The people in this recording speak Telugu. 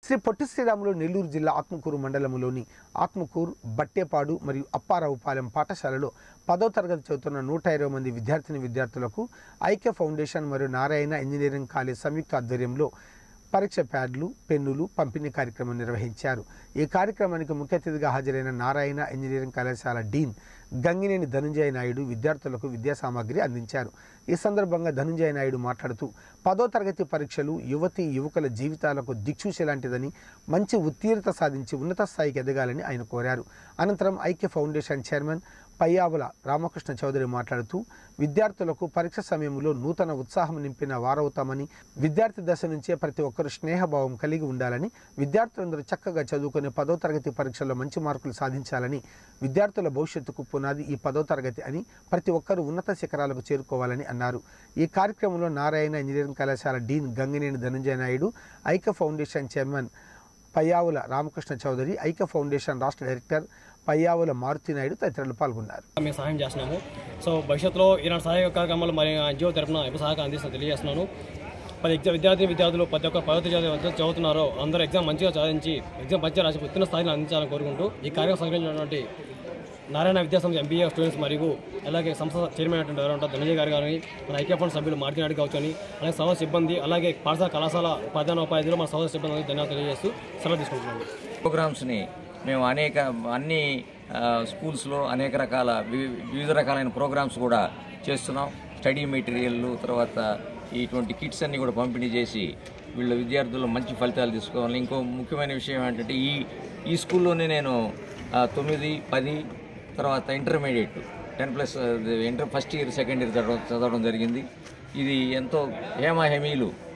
శ్రీ పొట్టి శ్రీరాములు నెల్లూరు జిల్లా ఆత్మకూరు మండలంలోని ఆత్మకూరు బట్టేపాడు మరియు అప్పారావుపాలెం పాఠశాలలో పదో తరగతి చదువుతున్న నూట ఇరవై మంది విద్యార్థిని విద్యార్థులకు ఐక్య ఫౌండేషన్ మరియు నారాయణ ఇంజనీరింగ్ కాలేజ్ సంయుక్త ఆధ్వర్యంలో పరీక్ష ప్యాడ్లు పెన్నులు పంపిణీ కార్యక్రమం నిర్వహించారు ఈ కార్యక్రమానికి ముఖ్య అతిథిగా హాజరైన నారాయణ ఇంజనీరింగ్ కళాశాల డీన్ గంగినేని ధనుంజయ నాయుడు విద్యార్థులకు విద్యా సామాగ్రి అందించారు ఈ సందర్భంగా ధనుంజయ నాయుడు మాట్లాడుతూ పదో తరగతి పరీక్షలు యువతి యువకుల జీవితాలకు దిక్సూచి లాంటిదని మంచి ఉత్తీర్ణత సాధించి ఉన్నత స్థాయికి ఎదగాలని ఆయన కోరారు అనంతరం ఐక్య ఫౌండేషన్ చైర్మన్ పయ్యావుల రామకృష్ణ చౌదరి మాట్లాడుతూ విద్యార్థులకు పరీక్ష సమయంలో నూతన ఉత్సాహం నింపిన వారవుతామని విద్యార్థి దశ నుంచే ప్రతి ఒక్కరూ స్నేహభావం కలిగి ఉండాలని విద్యార్థులందరూ చక్కగా చదువుకుని పదో తరగతి పరీక్షల్లో మంచి మార్కులు సాధించాలని విద్యార్థుల భవిష్యత్తుకు పునాది ఈ పదో తరగతి అని ప్రతి ఒక్కరూ ఉన్నత శిఖరాలకు చేరుకోవాలని అన్నారు ఈ కార్యక్రమంలో నారాయణ ఇంజనీరింగ్ కళాశాల Deen Gangineni Dhananjaya Naidu Aikya foundation chairman Payyavula Ramakrishna Chowdary Aikya foundation రాష్ట్ర డైరెక్టర్ పయ్యావుల మారుతి నాయుడు తదితరులు పాల్గొన్నారు మేము సహాయం చేస్తున్నాము సో భవిష్యత్తులో ఇలాంటి సహాయ కార్యక్రమాలు మరి ఎన్జిఓ తరఫున ఎప్పుడు సహాయం అందిస్తాను తెలియజేస్తున్నాను పది ఎగ్జామ్ విద్యార్థి విద్యార్థులు ప్రతి ఒక్క పదవి చదువుతున్నారో అందరూ ఎగ్జామ్ మంచిగా చదివించి ఎగ్జామ్ మంచిగా రాసి ఉత్తీర్ణ స్థాయిని అందించాలని కోరుకుంటూ ఈ కార్యక్రమం సంగ్రహించినటువంటి నారాయణ విద్యాసంస్థ ఎంబీఏ స్టూడెంట్స్ మరియు అలాగే సంస్థ చైర్మన్ అయినటువంటి ఎవరు ఉంటారు ధనంజయ్ గారు కానీ మన ఐక్య ఫండ్ సభ్యులు మార్tin నాయుడు కావచ్చు అని అలాగే సహోదర సిబ్బంది అలాగే పాఠశాల కళాశాల ప్రధాన ఉపాధ్యాయులు మన సహోదర సిబ్బంది ధన్యవాదాలు తెలియజేస్తూ సెలవు తీసుకుంటున్నాను ప్రోగ్రామ్స్ని మేము అనేక అన్ని ఆ, స్కూల్స్లో అనేక రకాల వి- వివిధ రకాలైన ప్రోగ్రామ్స్ కూడా చేస్తున్నాం స్టడీ మెటీరియల్ తర్వాత ఇటువంటి కిట్స్ అన్ని కూడా పంపిణీ చేసి వీళ్ళ విద్యార్థులు మంచి ఫలితాలు తీసుకోవాలి ఇంకో ముఖ్యమైన విషయం ఏంటంటే ఈ ఈ స్కూల్లోనే నేను ఆ, తొమ్మిది పది తర్వాత intermediate ten plus inter first year second year చదవడం చదవడం జరిగింది ఇది ఎంతో హేమ హెమీలు